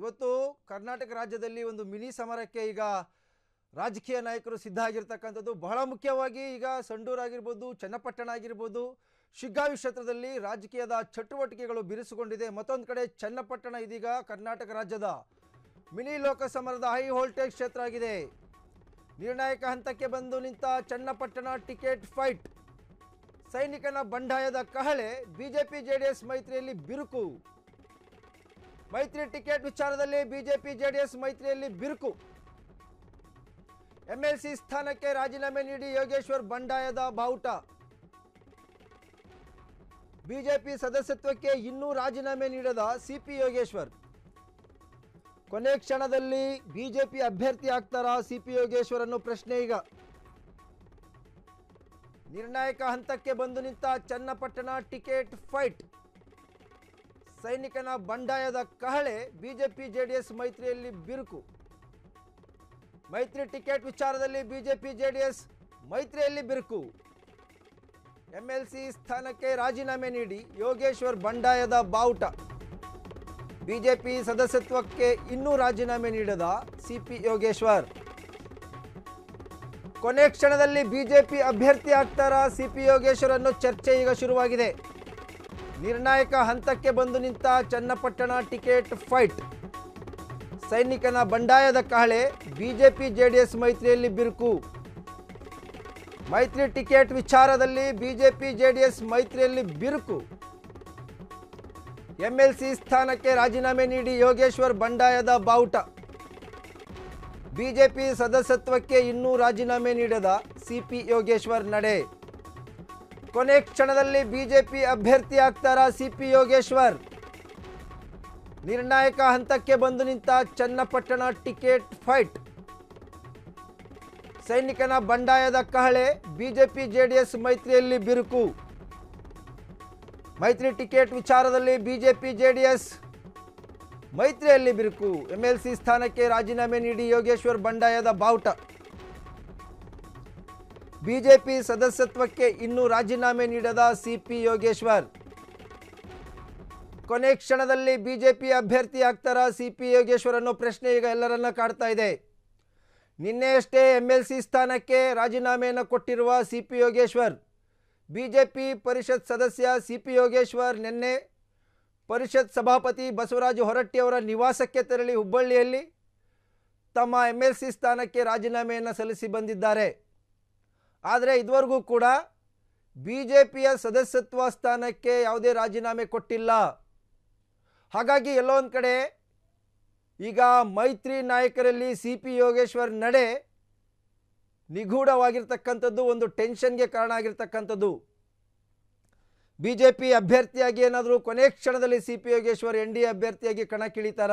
ಇವತ್ತು ಕರ್ನಾಟಕ ರಾಜ್ಯದಲ್ಲಿ ಒಂದು ಮಿನಿ ಸಮರಕ್ಕೆ ಈಗ ರಾಜಕೀಯ ನಾಯಕರು ಸಿದ್ಧ ಆಗಿರ್ತಕ್ಕಂಥದ್ದು ಬಹಳ ಮುಖ್ಯವಾಗಿ ಈಗ ಸಂಡೂರು ಆಗಿರ್ಬೋದು ಚನ್ನಪಟ್ಟಣ ಆಗಿರ್ಬೋದು ಶಿಗ್ಗಾವಿ ಕ್ಷೇತ್ರದಲ್ಲಿ ರಾಜಕೀಯದ ಚಟುವಟಿಕೆಗಳು ಬಿರುಸುಗೊಂಡಿದೆ ಮತ್ತೊಂದು ಕಡೆ ಚನ್ನಪಟ್ಟಣ ಇದೀಗ ಕರ್ನಾಟಕ ರಾಜ್ಯದ ಮಿನಿ ಲೋಕಸಮರದ ಹೈ ವೋಲ್ಟೇಜ್ ಕ್ಷೇತ್ರ ಆಗಿದೆ ನಿರ್ಣಾಯಕ ಹಂತಕ್ಕೆ ಬಂದು ನಿಂತ ಚನ್ನಪಟ್ಟಣ ಟಿಕೆಟ್ ಫೈಟ್ ಸೈನಿಕನ ಬಂಡಾಯದ ಕಹಳೆ ಬಿಜೆಪಿ ಜೆಡಿಎಸ್ ಮೈತ್ರಿಯಲ್ಲಿ ಬಿರುಕು ಮೈತ್ರಿ ಟಿಕೆಟ್ ವಿಚಾರದಲ್ಲಿ ಬಿಜೆಪಿ ಜೆಡಿಎಸ್ ಮೈತ್ರಿಯಲ್ಲಿ ಬಿರುಕು ಎಂಎಲ್ಸಿ ಸ್ಥಾನಕ್ಕೆ ರಾಜೀನಾಮೆ ನೀಡಿ ಯೋಗೇಶ್ವರ್ ಬಂಡಾಯದ ಬಾವುಟ ಬಿಜೆಪಿ ಸದಸ್ಯತ್ವಕ್ಕೆ ಇನ್ನೂ ರಾಜೀನಾಮೆ ನೀಡದ ಸಿಪಿ ಯೋಗೇಶ್ವರ್ ಕೊನೆ ಕ್ಷಣದಲ್ಲಿ ಬಿಜೆಪಿ ಅಭ್ಯರ್ಥಿ ಆಗ್ತಾರಾ ಸಿಪಿ ಯೋಗೇಶ್ವರ್ ಅನ್ನೋ ಪ್ರಶ್ನೆ ಈಗ ನಿರ್ಣಾಯಕ ಹಂತಕ್ಕೆ ಬಂದು ನಿಂತ ಚನ್ನಪಟ್ಟಣ ಟಿಕೆಟ್ ಫೈಟ್ ಸೈನಿಕನ ಬಂಡಾಯದ ಕಹಳೆ ಬಿಜೆಪಿ ಜೆಡಿಎಸ್ ಮೈತ್ರಿಯಲ್ಲಿ ಬಿರುಕು ಮೈತ್ರಿ ಟಿಕೆಟ್ ವಿಚಾರದಲ್ಲಿ ಬಿಜೆಪಿ ಜೆಡಿಎಸ್ ಮೈತ್ರಿಯಲ್ಲಿ ಬಿರುಕು ಎಂಎಲ್ಸಿ ಸ್ಥಾನಕ್ಕೆ ರಾಜೀನಾಮೆ ನೀಡಿ ಯೋಗೇಶ್ವರ್ ಬಂಡಾಯದ ಬಾವುಟ ಬಿಜೆಪಿ ಸದಸ್ಯತ್ವಕ್ಕೆ ಇನ್ನೂ ರಾಜೀನಾಮೆ ನೀಡದ ಸಿಪಿ ಯೋಗೇಶ್ವರ್ ಕೊನೆ ಕ್ಷಣದಲ್ಲಿ ಬಿಜೆಪಿ ಅಭ್ಯರ್ಥಿ ಆಗ್ತಾರಾ ಸಿಪಿ ಯೋಗೇಶ್ವರ್ ಅನ್ನೋ ಚರ್ಚೆ ಈಗ ಶುರುವಾಗಿದೆ ನಿರ್ಣಾಯಕ ಹಂತಕ್ಕೆ ಬಂದು ನಿಂತ ಚನ್ನಪಟ್ಟಣ ಟಿಕೆಟ್ ಫೈಟ್ ಸೈನಿಕನ ಬಂಡಾಯದ ಕಹಳೆ ಬಿಜೆಪಿ ಜೆಡಿಎಸ್ ಮೈತ್ರಿಯಲ್ಲಿ ಬಿರುಕು ಮೈತ್ರಿ ಟಿಕೆಟ್ ವಿಚಾರದಲ್ಲಿ ಬಿಜೆಪಿ ಜೆಡಿಎಸ್ ಮೈತ್ರಿಯಲ್ಲಿ ಬಿರುಕು ಎಂಎಲ್ಸಿ ಸ್ಥಾನಕ್ಕೆ ರಾಜೀನಾಮೆ ನೀಡಿ ಯೋಗೇಶ್ವರ್ ಬಂಡಾಯದ ಬಾವುಟ ಬಿಜೆಪಿ ಸದಸ್ಯತ್ವಕ್ಕೆ ಇನ್ನೂ ರಾಜೀನಾಮೆ ನೀಡದ ಸಿಪಿ ಯೋಗೇಶ್ವರ್ ನಡೆ ಕೊನೆ ಕ್ಷಣದಲ್ಲಿ ಬಿಜೆಪಿ ಅಭ್ಯರ್ಥಿ ಆಗ್ತಾರಾ ಸಿಪಿ ಯೋಗೇಶ್ವರ್ ನಿರ್ಣಾಯಕ ಹಂತಕ್ಕೆ ಬಂದು ನಿಂತ ಚನ್ನಪಟ್ಟಣ ಟಿಕೆಟ್ ಫೈಟ್ ಸೈನಿಕನ ಬಂಡಾಯದ ಕಹಳೆ ಬಿಜೆಪಿ ಜೆಡಿಎಸ್ ಮೈತ್ರಿಯಲ್ಲಿ ಬಿರುಕು ಮೈತ್ರಿ ಟಿಕೆಟ್ ವಿಚಾರದಲ್ಲಿ ಬಿಜೆಪಿ ಜೆಡಿಎಸ್ ಮೈತ್ರಿಯಲ್ಲಿ ಬಿರುಕು ಎಂಎಲ್ಸಿ ಸ್ಥಾನಕ್ಕೆ ರಾಜೀನಾಮೆ ನೀಡಿ ಯೋಗೇಶ್ವರ್ ಬಂಡಾಯದ ಬಾವುಟ ಬಿಜೆಪಿ ಸದಸ್ಯತ್ವಕ್ಕೆ ಇನ್ನೂ ರಾಜೀನಾಮೆ ನೀಡದ ಸಿಪಿ ಯೋಗೇಶ್ವರ್ ಕೊನೆ ಕ್ಷಣದಲ್ಲಿ ಬಿಜೆಪಿ ಅಭ್ಯರ್ಥಿ ಆಗ್ತಾರಾ ಸಿಪಿ ಯೋಗೇಶ್ವರ್ ಅನ್ನೋ ಪ್ರಶ್ನೆ ಈಗ ಎಲ್ಲರನ್ನ ಕಾಡ್ತಾ ಇದೆ ನಿನ್ನೆಯಷ್ಟೇ ಎಂ ಎಲ್ ಸಿ ಸ್ಥಾನಕ್ಕೆ ರಾಜೀನಾಮೆಯನ್ನು ಕೊಟ್ಟಿರುವ ಸಿ ಪಿ ಯೋಗೇಶ್ವರ್ ಬಿಜೆಪಿ ಪರಿಷತ್ ಸದಸ್ಯ ಸಿ ಪಿ ಯೋಗೇಶ್ವರ್ ನಿನ್ನೆ ಪರಿಷತ್ ಸಭಾಪತಿ ಬಸವರಾಜ ಹೊರಟ್ಟಿಯವರ ನಿವಾಸಕ್ಕೆ ತೆರಳಿ ಹುಬ್ಬಳ್ಳಿಯಲ್ಲಿ ತಮ್ಮ ಎಮ್ ಎಲ್ ಸಿ ಸ್ಥಾನಕ್ಕೆ ರಾಜೀನಾಮೆಯನ್ನು ಸಲ್ಲಿಸಿ ಬಂದಿದ್ದಾರೆ ಆದರೆ ಇದುವರೆಗೂ ಕೂಡ ಬಿ ಜೆ ಪಿಯ ಸದಸ್ಯತ್ವ ಸ್ಥಾನಕ್ಕೆ ಯಾವುದೇ ರಾಜೀನಾಮೆ ಕೊಟ್ಟಿಲ್ಲ ಹಾಗಾಗಿ ಎಲ್ಲೋ ಒಂದು ಕಡೆ ಈಗ ಮೈತ್ರಿ ನಾಯಕರಲ್ಲಿ ಸಿ ಪಿ ಯೋಗೇಶ್ವರ್ ನಡೆ ನಿಗೂಢವಾಗಿರ್ತಕ್ಕಂಥದ್ದು ಒಂದು ಟೆನ್ಷನ್ಗೆ ಕಾರಣ ಆಗಿರ್ತಕ್ಕಂಥದ್ದು ಬಿ ಜೆ ಪಿ ಅಭ್ಯರ್ಥಿಯಾಗಿ ಏನಾದರೂ ಕೊನೆ ಕ್ಷಣದಲ್ಲಿ C P Yogeshwar N D A ಅಭ್ಯರ್ಥಿಯಾಗಿ ಕಣಕ್ಕಿಳಿತಾರ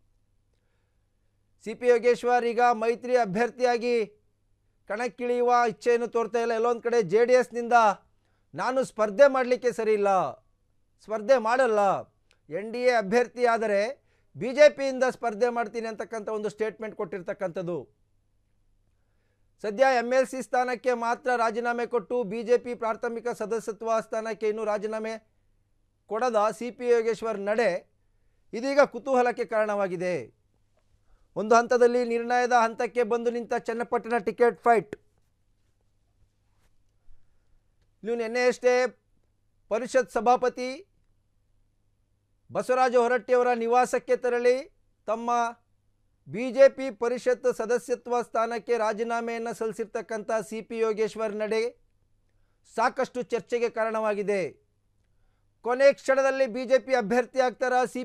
ಸಿ ಪಿ ಯೋಗೇಶ್ವರ್ ಈಗ ಮೈತ್ರಿ ಅಭ್ಯರ್ಥಿಯಾಗಿ ಕಣಕ್ಕಿಳಿಯುವ ಇಚ್ಛೆಯನ್ನು ತೋರ್ತಾ ಇಲ್ಲ ಎಲ್ಲೊಂದು ಕಡೆ ಜೆ ಡಿ ಎಸ್ನಿಂದ ನಾನು ಸ್ಪರ್ಧೆ ಮಾಡಲಿಕ್ಕೆ ಸರಿ ಇಲ್ಲ ಸ್ಪರ್ಧೆ ಮಾಡಲ್ಲ ಎನ್ ಡಿ ಎ ಅಭ್ಯರ್ಥಿ ಆದರೆ ಬಿ ಜೆ ಪಿಯಿಂದ ಸ್ಪರ್ಧೆ ಮಾಡ್ತೀನಿ ಅಂತಕ್ಕಂಥ ಒಂದು ಸ್ಟೇಟ್ಮೆಂಟ್ ಕೊಟ್ಟಿರ್ತಕ್ಕಂಥದ್ದು ಸದ್ಯ ಎಮ್ ಎಲ್ ಸಿ ಸ್ಥಾನಕ್ಕೆ ಮಾತ್ರ ರಾಜೀನಾಮೆ ಕೊಟ್ಟು ಬಿ ಜೆ ಪಿ ಪ್ರಾಥಮಿಕ ಸದಸ್ಯತ್ವ ಸ್ಥಾನಕ್ಕೆ ಇನ್ನೂ ರಾಜೀನಾಮೆ ಕೊಡದ ಸಿ ಪಿ ಯೋಗೇಶ್ವರ್ ನಡೆ ಇದೀಗ ಕುತೂಹಲಕ್ಕೆ ಕಾರಣವಾಗಿದೆ ಒಂದು ಹಂತದಲ್ಲಿ ನಿರ್ಣಯದ ಹಂತಕ್ಕೆ ಬಂದು ನಿಂತ ಚನ್ನಪಟ್ಟಣ ಟಿಕೆಟ್ ಫೈಟ್ ನೀವು ನಿನ್ನೆಯಷ್ಟೇ ಪರಿಷತ್ ಸಭಾಪತಿ ಬಸವರಾಜ ಹೊರಟ್ಟಿಯವರ ನಿವಾಸಕ್ಕೆ ತೆರಳಿ ತಮ್ಮ ಬಿ ಜೆ ಪಿ ಪರಿಷತ್ ಸದಸ್ಯತ್ವ ಸ್ಥಾನಕ್ಕೆ ರಾಜೀನಾಮೆಯನ್ನು ಸಲ್ಲಿಸಿರ್ತಕ್ಕಂಥ ಸಿ ಪಿ ಯೋಗೇಶ್ವರ್ ನಡೆ ಸಾಕಷ್ಟು ಚರ್ಚೆಗೆ ಕಾರಣವಾಗಿದೆ ಕೊನೆ ಕ್ಷಣದಲ್ಲಿ ಬಿ ಜೆ ಪಿ ಅಭ್ಯರ್ಥಿ ಆಗ್ತಾರಾ ಸಿ